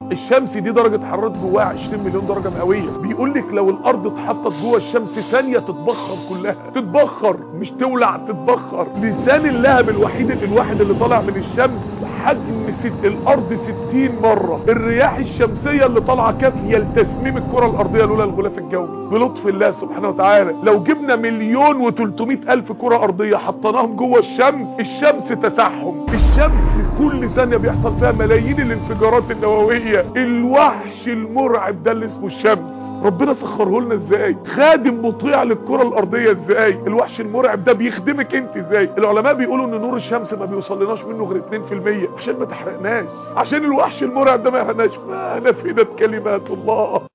الشمس دي درجه حراره جواها 20 مليون درجه مئويه بيقول لك لو الارض اتحطت جوه الشمس ثانيه تتبخر كلها تتبخر مش تولع تتبخر لسان اللهب الوحيد الواحد اللي طالع من الشمس حجم ست الارض 60 مره الرياح الشمسيه اللي طالعه كافيه لتسميم الكره الارضيه لولا الغلاف الجوي بلطف الله سبحانه وتعالى لو جبنا مليون و300 الف كره ارضيه حطيناهم جوه الشمس الشمس تسعهم الشمس كل ثانيه بيحصل فيها ملايين الانفجارات النوويه الوحش المرعب ده اللي اسمه الشمس ربنا سخره لنا ازاي خادم مطيع للكره الارضيه ازاي الوحش المرعب ده بيخدمك انت ازاي العلماء بيقولوا ان نور الشمس ما بيوصلناش منه غير 2% عشان ما تحرقناش عشان الوحش المرعب ده ما يحرقناش ما نفدت كلمات الله